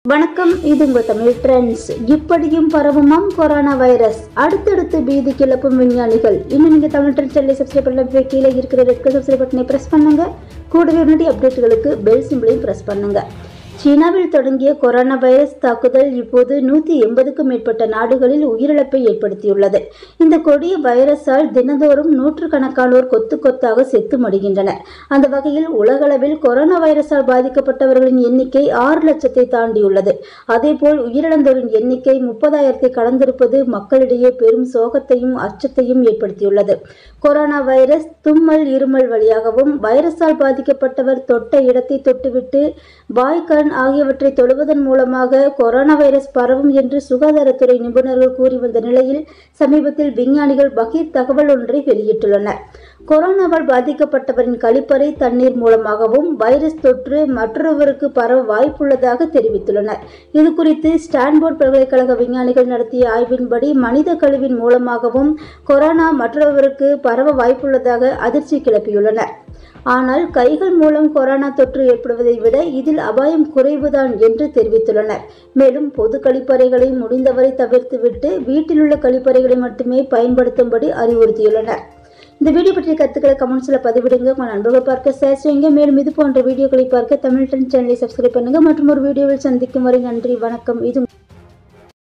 வணக்கம் இது உங்கள் தமிழ் ட்ரெண்ட்ஸ் இப்படியும் பரவுமாம் கொரோனா வைரஸ் அடுத்தடுத்து பீதி கிளப்பும் விஞ்ஞானிகள் இன்னும் நீங்கள் தமிழ் ட்ரெண்ட்ஸ் சேனலை சப்ஸ்கிரைப் பண்ணல கீழே இருக்கிற ரெட் கலர் சப்ஸ்கிரைப் பட்டனை ப்ரெஸ் பண்ணுங்க கூடவே உடனடி அப்டேட்டுகளுக்கு பெல் சிம்பிளையும் ப்ரெஸ் பண்ணுங்க சீனாவில் தொடங்கிய கொரோனா வைரஸ் தாக்குதல் இப்போது நூற்றி எண்பதுக்கும் மேற்பட்ட நாடுகளில் உயிரிழப்பை ஏற்படுத்தியுள்ளது இந்த கொடிய வைரஸால் தினந்தோறும் நூற்றுக்கணக்கானோர் கொத்து கொத்தாக செத்து மடிகின்றனர் அந்த வகையில் உலகளவில் கொரோனா வைரஸால் பாதிக்கப்பட்டவர்களின் எண்ணிக்கை ஆறு லட்சத்தை தாண்டியுள்ளது அதேபோல் உயிரிழந்தோரின் எண்ணிக்கை முப்பதாயிரத்தை கடந்திருப்பது மக்களிடையே பெரும் சோகத்தையும் அச்சத்தையும் ஏற்படுத்தியுள்ளது கொரோனா வைரஸ் தும்மல் இருமல் வழியாகவும் வைரஸால் பாதிக்கப்பட்டவர் தொட்ட இடத்தை தொட்டுவிட்டு வாய் கண் ஆகியவற்றை தொடுவதன் மூலமாக கொரோனா வைரஸ் பரவும் என்று சுகாதாரத்துறை நிபுணர்கள் கூறி வந்த நிலையில் சமீபத்தில் விஞ்ஞானிகள் பகீர் தகவல் ஒன்றை வெளியிட்டுள்ளனர் கொரோனாவால் பாதிக்கப்பட்டவரின் கழிப்பறை தண்ணீர் மூலமாகவும் வைரஸ் தொற்று மற்றொருவருக்கு பரவ வாய்ப்புள்ளதாக தெரிவித்துள்ளனர் இது குறித்து ஸ்டான்போர்ட் பல்கலைக்கழக விஞ்ஞானிகள் நடத்திய ஆய்வின்படி மனித கழிவின் மூலமாகவும் கொரோனா மற்றொருவருக்கு பரவ வாய்ப்புள்ளதாக அதிர்ச்சி கிளப்பியுள்ளனர் ஆனால் கைகள் மூலம் கொரோனா தொற்று ஏற்படுவதை விட இதில் அபாயம் குறைவுதான் என்று தெரிவித்துள்ளனர் மேலும் பொது கழிப்பறைகளை முடிந்தவரை தவிர்த்துவிட்டு வீட்டிலுள்ள கழிப்பறைகளை மட்டுமே பயன்படுத்தும்படி அறிவுறுத்தியுள்ளனர் இந்த வீடியோ பற்றிய கருத்துக்களை கமெண்ட்ஸில் பதிவிடுங்க உங்கள் நண்பர்கள் பார்க்க ஷேர் செய்யுங்க மேலும் இது போன்ற வீடியோக்களை பார்க்க தமிழ் டென் சேனலை சப்ஸ்கிரைப் பண்ணுங்க மற்றும் ஒரு வீடியோவில் சந்திக்கும் வரை நன்றி வணக்கம் இது